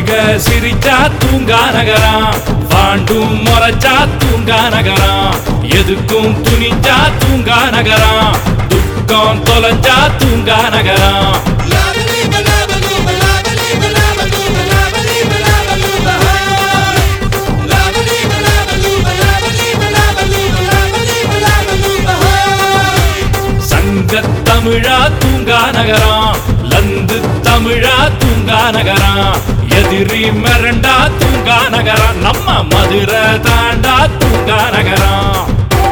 வைக சிரிச்சா தூங்கா நகரம் பாண்டும் முறைச்சா தூங்கா நகரம் எதுக்கும் துணிஞ்சா தூங்கா நகரம் துக்கம் தொலைஞ்சா தூங்கா நகரம் சங்க தமிழா தூங்கா நகரம் லந்து தமிழா தூங்கா நகரம் எதிரி மிரண்டா தூங்கா நகரம் நம்ம மதுரை தாண்டா தூங்கா நகரம்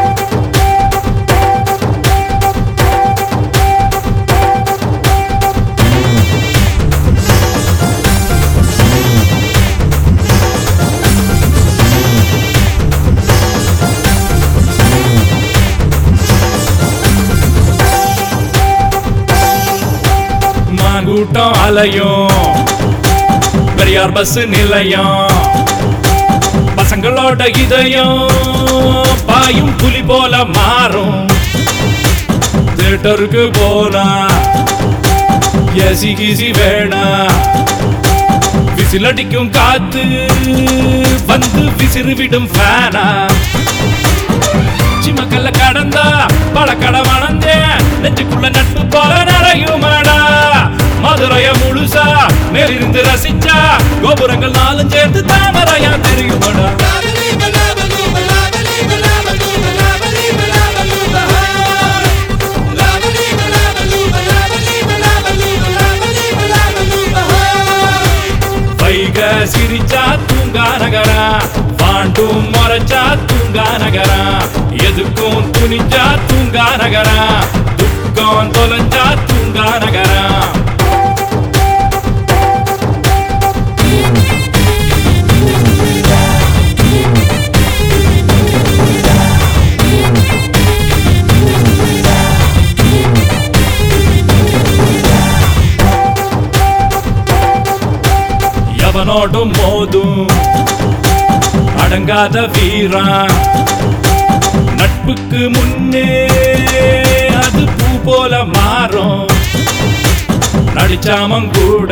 மாங்கூட்டம் அலையும் பெரியார் பஸ் நிலையம் பசங்களோட இதயம் பாயும் புலி போல மாறும் தியேட்டருக்கு போனா ஏசி கீசி வேணா விசில் அடிக்கும் காத்து வந்து விசிறு விடும் ஃபேனா சிமக்கல்ல கடந்தா பழக்கடை வளர்ந்தேன் நெஞ்சுக்குள்ள நட்பு போல நிறையுமாடா மதுரைய முழுசா மேலிருந்து ரசிச்சா கோபுரங்கள் நாளும் சேர்ந்து தாமரையா தெரியுமாடா வைக சிரிச்சா தூங்கா நகரா பாண்டும் மறைச்சா தூங்கா நகரா எதுக்கும் துணிஞ்சா தூங்கா நகரா துக்கம் தொலைஞ்சா தூங்கா நகரா எவனோடும் மோதும் அடங்காத வீரா நட்புக்கு முன்னே அது பூ போல மாறும் நடிச்சாமம் கூட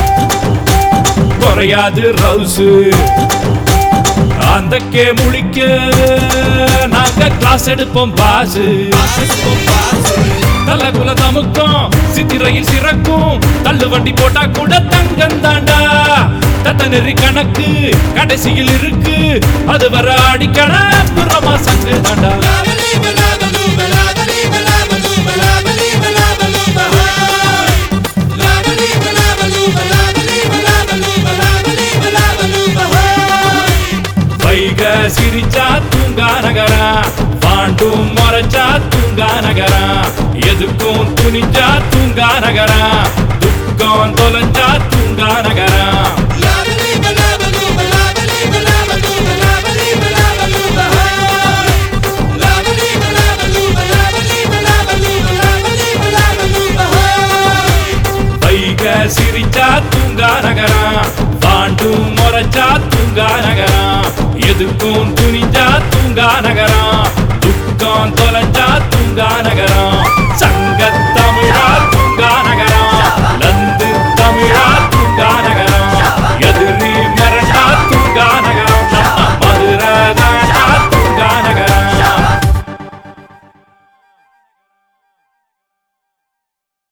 குறையாது ரவுசு அந்தக்கே முழிக்க நாங்க கிளாஸ் எடுப்போம் பாசு தலகுல தமுக்கும் சித்திரையில் சிறக்கும் தள்ளு வண்டி போட்டா கூட தங்கம் தாண்டா தத்த நெறி கணக்கு கடைசியில் இருக்கு அது வர அடிக்கட புறமா சங்கு தாண்டா வைக சிரிச்சா தூங்கா நகரா பாண்டும் மறைச்சா தூங்கா நகரா எதுக்கும் துணிஞ்சா தூங்கா நகரா துக்கம் தொலைஞ்சா தூங்கா நகரா வைக சிரிச்சா தூங்கா நகரா பாண்டும் மறைச்சா தூங்கா நகரா எதுக்கும் துணிஞ்சா தூங்கா நகரா துக்கம் தொலைஞ்சா தூங்கா நகரா